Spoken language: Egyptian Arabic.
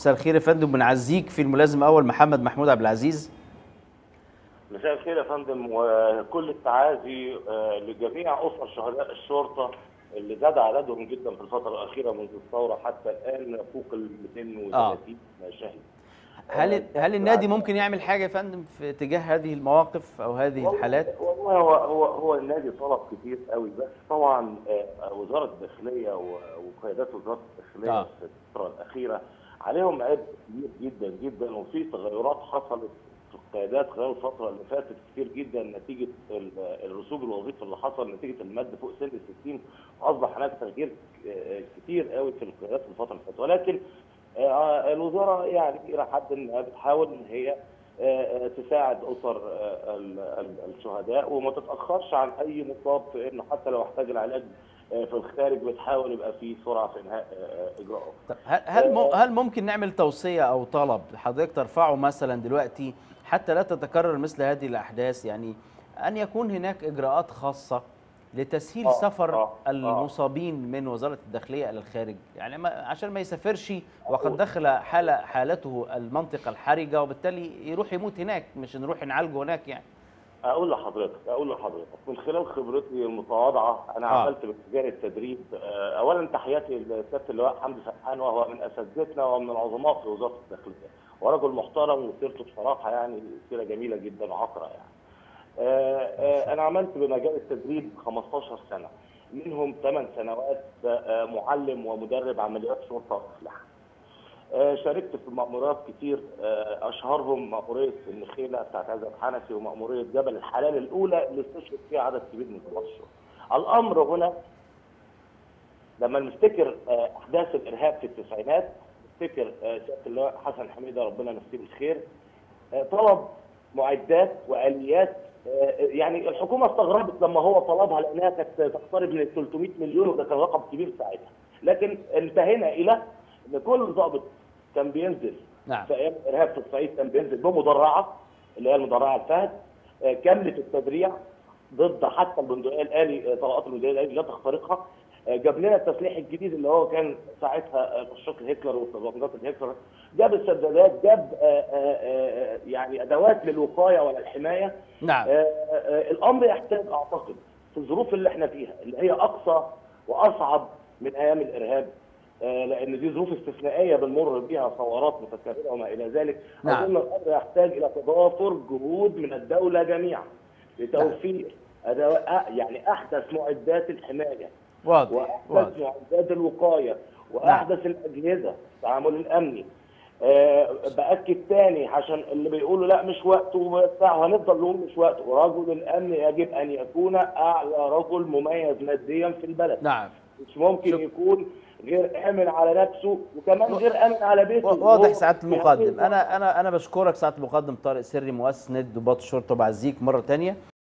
مساء الخير يا فندم بنعزيك في الملازم اول محمد محمود عبد العزيز مساء الخير يا فندم وكل التعازي آه، لجميع اسر شهداء الشرطه اللي زاد عددهم جدا في الفتره الاخيره منذ الثوره حتى الان فوق ال 230 شهيد. هل هل النادي ممكن يعمل حاجه يا فندم في اتجاه هذه المواقف او هذه والله- الحالات؟ والله هو هو هو النادي طلب كتير قوي بس طبعا آه، وزاره الداخليه و- وقيادات وزاره الداخليه آه. في الفتره الاخيره عليهم عبء كبير جدا جدا وفي تغيرات حصلت في القيادات خلال الفتره اللي فاتت كتير جدا نتيجه ال- الرسوب الوظيفي اللي حصل نتيجه المد فوق سن ال 60 واصبح هناك تغيير آه، كتير قوي في القيادات في الفتره اللي فاتت ولكن آه، الوزاره يعني الى حد ما بتحاول ان هي آه، آه، تساعد اسر آه، ال- ال- الشهداء وما تتاخرش عن اي مصاب في انه حتى لو احتاج العلاج آه، في الخارج بتحاول يبقى في سرعه في انهاء آه، اجراءه. طب هل هل مو- هل ممكن نعمل توصيه او طلب حضرتك ترفعه مثلا دلوقتي حتى لا تتكرر مثل هذه الاحداث يعني ان يكون هناك اجراءات خاصه لتسهيل آه، سفر آه، آه. المصابين من وزاره الداخليه الى الخارج يعني ما عشان ما يسافرش وقد دخل حاله حالته المنطقه الحرجه وبالتالي يروح يموت هناك مش نروح نعالجه هناك يعني اقول لحضرتك اقول لحضرتك من خلال خبرتي المتواضعه انا آه. آه. عملت بمجال التدريب آه، اولا تحياتي لسياده اللواء حمدي سرحان وهو من اساتذتنا ومن العظماء في وزاره الداخليه ورجل محترم وسيرته بصراحه يعني سيره جميله جدا وعطره يعني. آه، آه، انا عملت بمجال التدريب 15 سنه منهم 8 سنوات آه، معلم ومدرب عمليات شرطه واسلحه. آه، شاركت في مأموريات كتير آه، اشهرهم مأموريه النخيله بتاعت عزت حنفي ومأموريه جبل الحلال الاولى اللي استشهد فيها عدد كبير من ضباط الشرطه. الامر هنا لما نفتكر آه، احداث الارهاب في التسعينات نفتكر آه، سياده اللواء حسن حميده ربنا يمسيه بالخير آه، طلب معدات واليات آه، يعني الحكومه استغربت لما هو طلبها لانها كانت تقترب من ال 300 مليون وده كان رقم كبير ساعتها لكن انتهينا الى ان كل ضابط كان بينزل نعم في ايام الارهاب في الصعيد كان بينزل بمدرعه اللي هي المدرعه الفهد آه، كامله التدريع ضد حتى البندقيه الالي آه، طلقات البندقيه الالي لا تخترقها آه، جاب لنا التسليح الجديد اللي هو كان ساعتها آه، مشروع الهتلر وطبقات الهتلر جاب السدادات جاب آه، آه، آه، يعني ادوات للوقايه وللحمايه نعم آه، آه، الامر يحتاج اعتقد في الظروف اللي احنا فيها اللي هي اقصى واصعب من ايام الارهاب آه، لان دي ظروف استثنائيه بنمر بيها ثورات متكرره وما الى ذلك نعم. اظن الامر يحتاج الى تضافر جهود من الدوله جميعا لتوفير أدوات يعني احدث معدات الحمايه واضح واحدث واضح معدات الوقايه واحدث الاجهزه التعامل الامني أه باكد تاني عشان اللي بيقولوا لا مش وقته وبتاع وهنفضل نقول مش وقته رجل الامن يجب ان يكون اعلى رجل مميز ماديا في البلد نعم مش ممكن شك- يكون غير امن على نفسه وكمان غير امن على بيته واضح وهو سعاده يعني المقدم انا انا انا بشكرك سعاده المقدم طارق سري مؤسس نادي ضباط الشرطه وبعزيك مره تانية